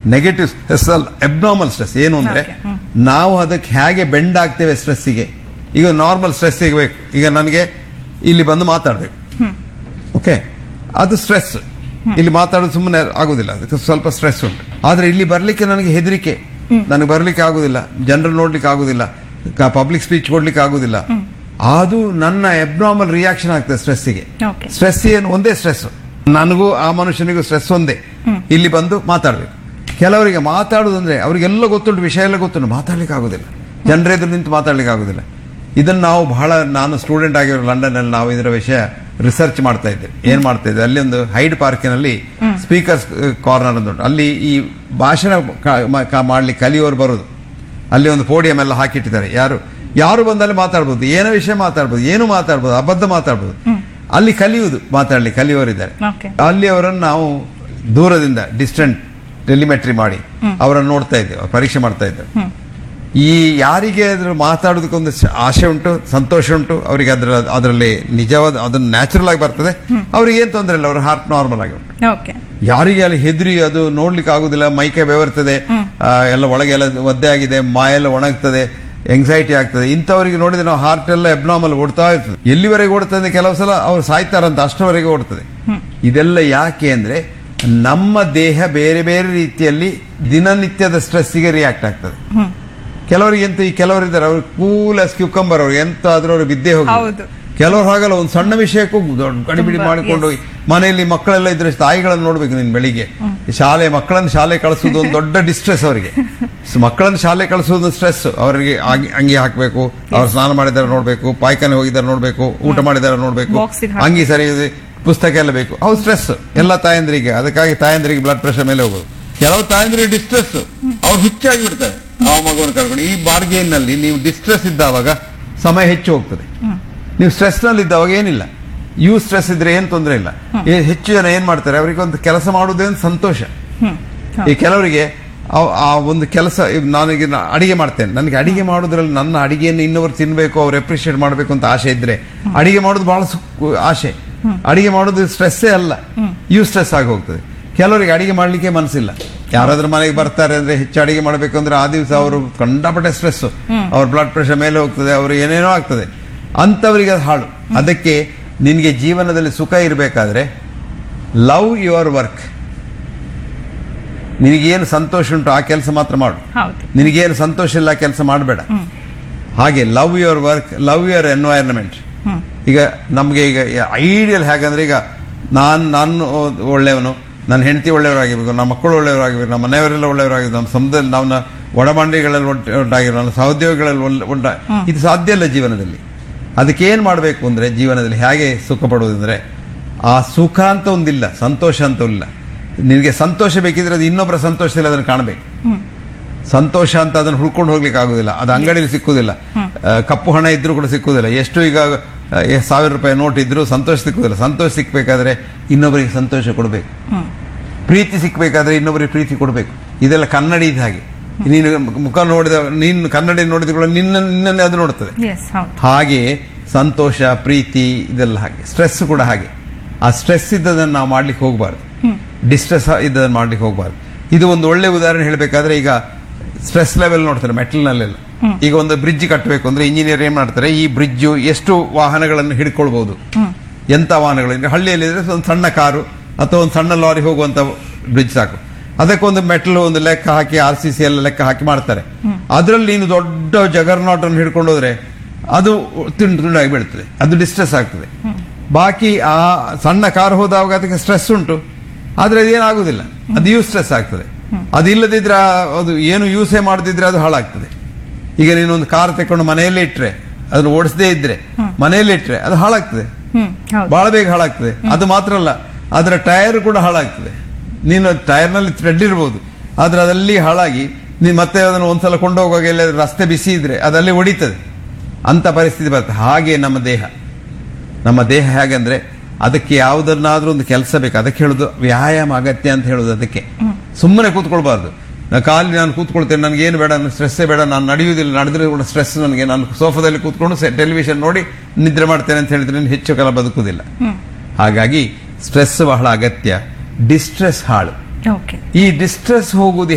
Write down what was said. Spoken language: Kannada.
ನೆಗೆಟಿವ್ ಸ್ಟ್ರೆಸ್ ಅಲ್ಲ ಅಬ್ನಾರ್ಮಲ್ ಸ್ಟ್ರೆಸ್ ಏನು ಅಂದ್ರೆ Okay, ಹ್ಮ್. ನಾವು ಅದಕ್ಕೆ ಹೇಗೆ ಬೆಂಡ್ ಆಗ್ತೇವೆ ಸ್ಟ್ರೆಸ್ಸಿಗೆ ಈಗ ನಾರ್ಮಲ್ ಸ್ಟ್ರೆಸ್ ಸಿಗಬೇಕು ಈಗ ನನಗೆ ಇಲ್ಲಿ ಬಂದು ಮಾತಾಡಬೇಕು ಓಕೆ ಅದು ಸ್ಟ್ರೆಸ್ ಇಲ್ಲಿ ಮಾತಾಡೋದು ಸುಮ್ಮನೆ ಆಗುದಿಲ್ಲ ಅದಕ್ಕೆ ಸ್ವಲ್ಪ ಸ್ಟ್ರೆಸ್ ಉಂಟು ಆದ್ರೆ ಇಲ್ಲಿ ಬರ್ಲಿಕ್ಕೆ ನನಗೆ ಹೆದರಿಕೆ ನನಗೆ ಬರ್ಲಿಕ್ಕೆ ಆಗುದಿಲ್ಲ ಜನರಲ್ ನೋಡ್ಲಿಕ್ಕೆ ಆಗುದಿಲ್ಲ ಪಬ್ಲಿಕ್ ಸ್ಪೀಚ್ ಕೊಡ್ಲಿಕ್ಕೆ ಆಗುದಿಲ್ಲ ಅದು ನನ್ನ ಎಬ್ನಾರ್ಮಲ್ ರಿಯಾಕ್ಷನ್ ಆಗ್ತದೆ ಸ್ಟ್ರೆಸ್ಸಿಗೆ Okay. ಸ್ಟ್ರೆಸ್ ಏನು ಒಂದೇ ಸ್ಟ್ರೆಸ್ ನನಗೂ ಆ ಮನುಷ್ಯನಿಗೂ ಸ್ಟ್ರೆಸ್ ಒಂದೇ ಇಲ್ಲಿ ಬಂದು ಮಾತಾಡಬೇಕು ಕೆಲವರಿಗೆ ಮಾತಾಡುದಂದ್ರೆ ಅವರಿಗೆಲ್ಲ ಗೊತ್ತುಂಟು ವಿಷಯ ಎಲ್ಲ ಗೊತ್ತುಂಟು ಮಾತಾಡ್ಲಿಕ್ಕೆ ಆಗುದಿಲ್ಲ ಜನರ ಎದುರು ನಿಂತು ಮಾತಾಡ್ಲಿಕ್ಕೆ ಆಗುದಿಲ್ಲ ಇದನ್ನ ನಾವು ಬಹಳ ನಾನು ಸ್ಟೂಡೆಂಟ್ ಆಗಿರೋ ಲಂಡನ್ ಅಲ್ಲಿ ನಾವು ಇದರ ವಿಷಯ ರಿಸರ್ಚ್ ಮಾಡ್ತಾ ಇದ್ದೇವೆ ಏನ್ ಮಾಡ್ತಾ ಇದ್ದೆ ಅಲ್ಲಿ ಒಂದು ಹೈಡ್ ಪಾರ್ಕಿನಲ್ಲಿ ಸ್ಪೀಕರ್ಸ್ ಕಾರ್ನರ್ ಅಂತ ಉಂಟು ಅಲ್ಲಿ ಈ ಭಾಷಣ ಕ- ಮ- ಕ- ಮಾಡ್ಲಿಕ್ಕೆ ಕಲಿಯೋರು ಬರುದು ಅಲ್ಲಿ ಒಂದು ಪೋಡಿಯಂ ಎಲ್ಲ ಹಾಕಿಟ್ಟಿದ್ದಾರೆ ಯಾರು ಯಾರು ಬಂದಲ್ಲಿ ಮಾತಾಡ್ಬೋದು ಏನೋ ವಿಷಯ ಮಾತಾಡ್ಬೋದು ಏನು ಮಾತಾಡ್ಬೋದು ಅಬದ್ಧ ಮಾತಾಡ್ಬೋದು ಅಲ್ಲಿ ಕಲಿಯುವುದು ಮಾತಾಡ್ಲಿ ಕಲಿಯೋರಿದ್ದಾರೆ Okay. ಅಲ್ಲಿ ಅವರನ್ನು ನಾವು ದೂರದಿಂದ ಡಿಸ್ಟೆಂಟ್ ಟೆಲಿಮೆಟ್ರಿ ಮಾಡಿ ಅವರನ್ನು ನೋಡ್ತಾ ಇದ್ದೇವೆ ಪರೀಕ್ಷೆ ಮಾಡ್ತಾ ಇದ್ದೇವೆ ಈ ಯಾರಿಗೆ ಅದ್ರ ಮಾತಾಡೋದಕ್ಕೊಂದು ಸ- ಆಸೆ ಉಂಟು ಸಂತೋಷ ಉಂಟು ಅವರಿಗೆ ಅದರ ಅದರಲ್ಲಿ ನಿಜವಾದ ಅದನ್ನ ನ್ಯಾಚುರಲ್ ಆಗಿ ಬರ್ತದೆ ಅವ್ರಿಗೆ ಏನ್ ತೊಂದರೆ ಇಲ್ಲ ಅವ್ರ ಹಾರ್ಟ್ ನಾರ್ಮಲ್ ಆಗಿ ಉಂಟು ಓಕೆ ಯಾರಿಗೆ ಅಲ್ಲಿ ಹೆದರಿ ಅದು ನೋಡ್ಲಿಕ್ಕೆ ಆಗುದಿಲ್ಲ ಮೈಕೈ ಬೆವರ್ತದೆ ಆ, ಎಲ್ಲ ಒಳಗೆ ಎಲ್ಲ ಒದ್ದೆ ಆಗಿದೆ ಮಾಯೆಲ್ಲ ಒಣಗ್ತದೆ ಎಂಗ್ಸೈಟಿ ಆಗ್ತದೆ ಇಂಥವರಿಗೆ ನೋಡಿದ್ರೆ ನಾವು ಹಾರ್ಟ್ ಎಲ್ಲ ಎಬ್ನಾರ್ಮಲ್ ಓಡ್ತಾ ಇರ್ತದೆ ಎಲ್ಲಿವರೆಗೆ ಓಡ್ತದೆ ಕೆಲವು ಸಲ ಅವ್ರು ಸಾಯ್ತಾರಂತ ಅಷ್ಟರವರೆಗೆ ಓಡ್ತದೆ ಇದೆಲ್ಲ ಯಾಕೆ ಅಂದ್ರೆ ನಮ್ಮ ದೇಹ ಬೇರೆ ಬೇರೆ ರೀತಿಯಲ್ಲಿ ದಿನನಿತ್ಯದ ಸ್ಟ್ರೆಸ್ಸಿಗೆ ರಿಯಾಕ್ಟ್ ಆಗ್ತದೆ ಕೆಲವರಿಗೆ ಎಂತ ಈ ಕೆಲವರಿದ್ದಾರೆ ಅವ್ರು ಕೂಲ್ ಅಸ್ ಕ್ಯೂಕಂಬರ್ ಅವ್ರು ಎಂತ ಆದ್ರೂ ಅವ್ರು ಬಿದ್ದೇ ಹೋಗಿ ಹೌದು. ಕೆಲವ್ರು ಹಾಗಲ್ಲ ಒಂದು ಸಣ್ಣ ವಿಷಯಕ್ಕೂ ದೊಡ್ಡ ಗಡಿಬಿಡಿ ತುಂಬಾ, ಮಾಡಿಕೊಂಡು ಹೋಗಿ ಮನೆಯಲ್ಲಿ ಮಕ್ಕಳೆಲ್ಲ ಇದ್ರೆ ತಾಯಿಗಳನ್ನು ನೋಡ್ಬೇಕು ನೀನು ಬೆಳಿಗ್ಗೆ ಶಾಲೆ ಮಕ್ಕಳನ್ನು ಶಾಲೆ ಕಳಿಸೋದು ಒಂದು ದೊಡ್ಡ ಡಿಸ್ಟ್ರೆಸ್ ಅವರಿಗೆ ಸ- ಮಕ್ಕಳನ್ನು ಶಾಲೆ ಕಳಿಸೋದು ಸ್ಟ್ರೆಸ್ ಅವರಿಗೆ ಆಗಿ- ಅಂಗಿ ಹಾಕಬೇಕು ಅವ್ರು ಸ್ನಾನ ಮಾಡಿದಾರೆ ನೋಡ್ಬೇಕು ಪಾಯ್ಖಾನೆ ಹೋಗಿದ್ದಾರೆ ನೋಡ್ಬೇಕು ಊಟ ಮಾಡಿದಾರೆ ನೋಡ್ಬೇಕು Box ಗೆ ಹಾಕ್ಬೇಕು. ಅಂಗಿ ಸರಿ ಇದೆ, ಪುಸ್ತಕ ಎಲ್ಲ ಬೇಕು ಅವು ಸ್ಟ್ರೆಸ್ ಎಲ್ಲ ತಾಯಂದ್ರಿಗೆ ಅದಕ್ಕಾಗಿ ತಾಯಂದ್ರಿಗೆ ಬ್ಲಡ್ ಪ್ರೆಷರ್ ಮೇಲೆ ಹೋಗೋದು ಕೆಲವು ತಾಯಂದ್ರಿಗೆ ಡಿಸ್ಟ್ರೆಸ್ ಅವ್ರು ಹುಚ್ಚಾಗಿ ಬಿಡ್ತಾರೆ ಆ ಮಗುವನ್ನು ಕರ್ಕೊಂಡು ಈ ಬಾರ್ಗೇನ್ನಲ್ಲಿ ನೀವು ಡಿಸ್ಟ್ರೆಸ್ ಇದ್ದಾವಾಗ ಸಮಯ ಹೆಚ್ಚು ಹೋಗ್ತದೆ ನೀವು ಸ್ಟ್ರೆಸ್ ನಲ್ಲಿ ಇದ್ದಾವಾಗ ಏನಿಲ್ಲ ಯು ಸ್ಟ್ರೆಸ್ ಇದ್ರೆ ಏನ್ ತೊಂದರೆ ಇಲ್ಲ ಏ- ಹೆಚ್ಚು ಜನ ಏನ್ ಮಾಡ್ತಾರೆ ಅವರಿಗೆ ಒಂದು ಕೆಲಸ ಮಾಡುವುದೇ ಒಂದು ಸಂತೋಷ ಈ ಕೆಲವರಿಗೆ ಆ- ಆ ಒಂದು ಕೆಲಸ ಈಗ ನಾನೀಗ ನಾ ಅಡಿಗೆ ಮಾಡ್ತೇನೆ ನನಗೆ ಅಡಿಗೆ ಮಾಡೋದ್ರಲ್ಲಿ ನನ್ನ ಅಡಿಗೆಯನ್ನು ಇನ್ನೊಬ್ರು ತಿನ್ಬೇಕು ಅವ್ರು ಅಪ್ರಿಷಿಯೇಟ್ ಮಾಡಬೇಕು ಅಂತ ಆಸೆ ಇದ್ರೆ ಅಡಿಗೆ ಮಾಡೋದು ಬಹಳ ಸುಖ ಆಸೆ ಅಡಿಗೆ ಮಾಡೋದು ಸ್ಟ್ರೆಸ್ಸೇ ಅಲ್ಲ ಯು ಸ್ಟ್ರೆಸ್ ಆಗಿ ಹೋಗ್ತದೆ ಕೆಲವರಿಗೆ ಅಡಿಗೆ ಮಾಡ್ಲಿಕ್ಕೆ ಮನಸ್ಸಿಲ್ಲ ಯಾರಾದ್ರೂ ಮನೆಗೆ ಬರ್ತಾರೆ ಅಂದ್ರೆ ಹೆಚ್ಚು ಅಡಿಗೆ ಮಾಡಬೇಕು ಅಂದ್ರೆ ಆ ದಿವಸ ಅವರು ಕಂಡಪಟ್ಟೆ ಸ್ಟ್ರೆಸ್ ಅವ್ರ ಬ್ಲಡ್ ಪ್ರೆಷರ್ ಮೇಲೆ ಹೋಗ್ತದೆ ಅವರು ಏನೇನೋ ಆಗ್ತದೆ ಅಂತವರಿಗೆ ಅದು ಹಾಳು ಅದಕ್ಕೆ ನಿನಗೆ ಜೀವನದಲ್ಲಿ ಸುಖ ಇರಬೇಕಾದ್ರೆ ಲವ್ ಯುವರ್ ವರ್ಕ್ ನಿನಗೇನು ಸಂತೋಷ ಉಂಟು ಆ ಕೆಲಸ ಮಾತ್ರ ಮಾಡು ಹೌದು ನಿನಗೇನು ಸಂತೋಷ ಇಲ್ಲ ಕೆಲಸ ಮಾಡಬೇಡ ಹಾಗೆ love your work love your environment ಈಗ ನಮಗೆ ಈಗ ಐಡಿಯಲ್ ಹೇಗಂದ್ರೆ ಈಗ ನಾನು ನಾನು ಒಳ್ಳೆಯವನು ನನ್ನ ಹೆಂಡತಿ ಒಳ್ಳೆಯವರಾಗಿರ್ಬೇಕು ನಮ್ಮ ಮಕ್ಕಳು ಒಳ್ಳೆಯವರಾಗಿರ್ಬೇಕು ನಮ್ಮ ಮನೆಯವರೆಲ್ಲ ಒಳ್ಳೆಯವರಾಗಿರ್ಬೇಕು ನಮ್ಮ ಸಮುದಾಯ ನಮ್ಮ ಒಡಬಂಡಿಗಳಲ್ಲಿ ಒಟ್ಟು ಉಂಟಾಗಿರೋ ನನ್ನ ಸಹೋದ್ಯೋಗಿಗಳಲ್ಲಿ ಒಳ್ಳೆ- ಉಂಟ ಇದು ಸಾಧ್ಯ ಇಲ್ಲ ಜೀವನದಲ್ಲಿ ಅದಕ್ಕೆ ಏನು ಮಾಡಬೇಕು ಅಂದ್ರೆ ಜೀವನದಲ್ಲಿ ಹೇಗೆ ಸುಖ ಪಡುವುದಂದ್ರೆ ಆ ಸುಖ ಅಂತ ಒಂದಿಲ್ಲ ಸಂತೋಷ ಅಂತ ಇಲ್ಲ ನಿನಗೆ ಸಂತೋಷ ಬೇಕಿದ್ರೆ ಅದು ಇನ್ನೊಬ್ಬರ ಸಂತೋಷದಲ್ಲಿ ಅದನ್ನು ಕಾಣಬೇಕು ಸಂತೋಷ ಅಂತ ಅದನ್ನು ಹುಡ್ಕೊಂಡು ಹೋಗ್ಲಿಕ್ಕೆ ಆಗುದಿಲ್ಲ ಅದು ಅಂಗಡಿಯಲ್ಲಿ ಸಿಕ್ಕುದಿಲ್ಲ ಆ, ಕಪ್ಪು ಹಣ ಇದ್ರೂ ಕೂಡ ಸಿಕ್ಕುದಿಲ್ಲ ಎಷ್ಟು ಈಗ ಆ, ಎ- ಸಾವಿರ ರೂಪಾಯಿ ನೋಟ್ ಇದ್ರೂ ಸಂತೋಷ ಸಿಕ್ಕುದಿಲ್ಲ ಸಂತೋಷ ಸಿಕ್ಬೇಕಾದ್ರೆ ಇನ್ನೊಬ್ಬರಿಗೆ ಸಂತೋಷ ಕೊಡಬೇಕು ಪ್ರೀತಿ ಸಿಕ್ಬೇಕಾದ್ರೆ ಇನ್ನೊಬ್ಬರಿಗೆ ಪ್ರೀತಿ ಕೊಡಬೇಕು ಇದೆಲ್ಲ ಕನ್ನಡಿ ಇದ್ದ ಹಾಗೆ ನೀನು ಮುಖ ನೋಡಿದ ನೀನು ಕನ್ನಡಿ ನೋಡಿದ ಕೂಡ ನಿನ್ನ ನಿನ್ನನ್ನೇ ಅದು ನೋಡ್ತದೆ ಎಸ್ ಹೌದು ಹಾಗೆ ಸಂತೋಷ ಪ್ರೀತಿ ಇದೆಲ್ಲ ಹಾಗೆ ಸ್ಟ್ರೆಸ್ ಕೂಡ ಹಾಗೆ ಆ ಸ್ಟ್ರೆಸ್ ಇದ್ದದನ್ನು ನಾವು ಮಾಡ್ಲಿಕ್ಕೆ ಹೋಗಬಾರ್ದು ಡಿಸ್ಟ್ರೆಸ್ ಇದ್ದದನ್ನು ಮಾಡ್ಲಿಕ್ಕೆ ಹೋಗಬಾರ್ದು ಇದು ಒಂದು ಒಳ್ಳೆ ಉದಾಹರಣೆ ಹೇಳಬೇಕಾದ್ರೆ ಈಗ ಸ್ಟ್ರೆಸ್ ಲೆವೆಲ್ ನೋಡ್ತಾರೆ ಮೆಟಲ್ನಲ್ಲೆಲ್ಲ ಈಗ ಒಂದು ಬ್ರಿಡ್ಜ್ ಕಟ್ಟಬೇಕು ಅಂದ್ರೆ ಇಂಜಿನಿಯರ್ ಏನ್ ಮಾಡ್ತಾರೆ ಈ ಬ್ರಿಡ್ಜ್ ಎಷ್ಟು ವಾಹನಗಳನ್ನು ಹಿಡ್ಕೊಳ್ಬಹುದು ಎಂತ ವಾಹನಗಳು ಈಗ ಹಳ್ಳಿಯಲ್ಲಿ ಇದ್ರೆ ಒಂದು ಸಣ್ಣ ಕಾರು ಅಥವಾ ಒಂದು ಸಣ್ಣ ಲಾರಿ ಹೋಗುವಂತ ಬ್ರಿಡ್ಜ್ ಸಾಕು ಅದಕ್ಕೊಂದು ಮೆಟಲ್ ಒಂದು ಲೆಕ್ಕ ಹಾಕಿ ಆರ್ ಸಿ ಸಿ ಎಲ್ಲ ಲೆಕ್ಕ ಹಾಕಿ ಮಾಡ್ತಾರೆ ಅದರಲ್ಲಿ ನೀನು ದೊಡ್ಡ ಜಗರ್ನಾಟ್ ಅನ್ನು ಹಿಡ್ಕೊಂಡು ಹೋದ್ರೆ ಅದು ತುಂಡು ತುಂಡಾಗಿ ಬೀಳ್ತದೆ ಅದು ಡಿಸ್ಟ್ರೆಸ್ ಆಗ್ತದೆ ಬಾಕಿ ಆ ಸಣ್ಣ ಕಾರ್ ಹೋದಾಗ ಅದಕ್ಕೆ ಸ್ಟ್ರೆಸ್ ಉಂಟು ಆದ್ರೆ ಅದೇನಾಗುದಿಲ್ಲ ಅದು ಯೂಸ್ ಸ್ಟ್ರೆಸ್ ಆಗ್ತದೆ ಅದು ಇಲ್ಲದಿದ್ರೆ ಆ- ಅದು ಏನು ಯೂಸೇ ಮಾಡದಿದ್ರೆ ಅದು ಹಾಳಾಗ್ತದೆ ಈಗ ನೀನೊಂದು ಕಾರ್ ತಕೊಂಡು ಮನೆಯಲ್ಲೇ ಇಟ್ರೆ ಅದನ್ನು ಓಡಿಸದೇ ಇದ್ರೆ ಮನೆಯಲ್ಲೇ ಇಟ್ರೆ ಅದು ಹಾಳಾಗ್ತದೆ ಹ್ಮ್ ಹೌದು ಬಹಳ ಬೇಗ ಹಾಳಾಗ್ತದೆ ಅದು ಮಾತ್ರ ಅಲ್ಲ ಅದರ ಟೈರ್ ಕೂಡ ಹಾಳಾಗ್ತದೆ ನೀನು ಟೈರ್ ನಲ್ಲಿ ಥ್ರೆಡ್ ಇರ್ಬೋದು ಆದ್ರೆ ಅದಲ್ಲಿ ಹಾಳಾಗಿ ನೀನು ಮತ್ತೆ ಅದನ್ನು ಒಂದ್ಸಲ ಕೊಂಡೋಗುವಾಗ ಎಲ್ಲ ರಸ್ತೆ ಬಿಸಿ ಇದ್ರೆ ಅದಲ್ಲಿ ಹೊಡಿತದೆ ಅಂತ ಪರಿಸ್ಥಿತಿ ಬರ್ತದೆ ಹಾಗೆ ನಮ್ಮ ದೇಹ ನಮ್ಮ ದೇಹ ಹೇಗಂದ್ರೆ ಅದಕ್ಕೆ ಯಾವುದನ್ನಾದ್ರೂ ಒಂದು ಕೆಲಸ ಬೇಕು ಅದಕ್ಕೆ ಹೇಳುದು ವ್ಯಾಯಾಮ ಅಗತ್ಯ ಅಂತ ಹೇಳುದು ಅದಕ್ಕೆ ಸುಮ್ಮನೆ ಕೂತ್ಕೊಳ್ಬಾರ್ದು ನಾ ಖಾಲಿ ನಾನು ಕೂತ್ಕೊಳ್ತೇನೆ ನನಗೆ ಏನು ಬೇಡ ಸ್ಟ್ರೆಸ್ಸೇ ಬೇಡ ನಾನು ನಡೆಯುವುದಿಲ್ಲ ನಡೆದ್ರೆ ಕೂಡ ಸ್ಟ್ರೆಸ್ ನನಗೆ ನಾನು ಸೋಫಾದಲ್ಲಿ ಕೂತ್ಕೊಂಡು ಟೆಲಿವಿಷನ್ ನೋಡಿ ನಿದ್ರೆ ಮಾಡ್ತೇನೆ ಅಂತ ಹೇಳಿದ್ರೆ ನಾನು ಹೆಚ್ಚು ಕಾಲ ಬದುಕುವುದಿಲ್ಲ ಹಾಗಾಗಿ ಸ್ಟ್ರೆಸ್ ಬಹಳ ಅಗತ್ಯ ಡಿಸ್ಟ್ರೆಸ್ ಹಾಳು ಓಕೆ ಈ ಡಿಸ್ಟ್ರೆಸ್ ಹೋಗುವುದು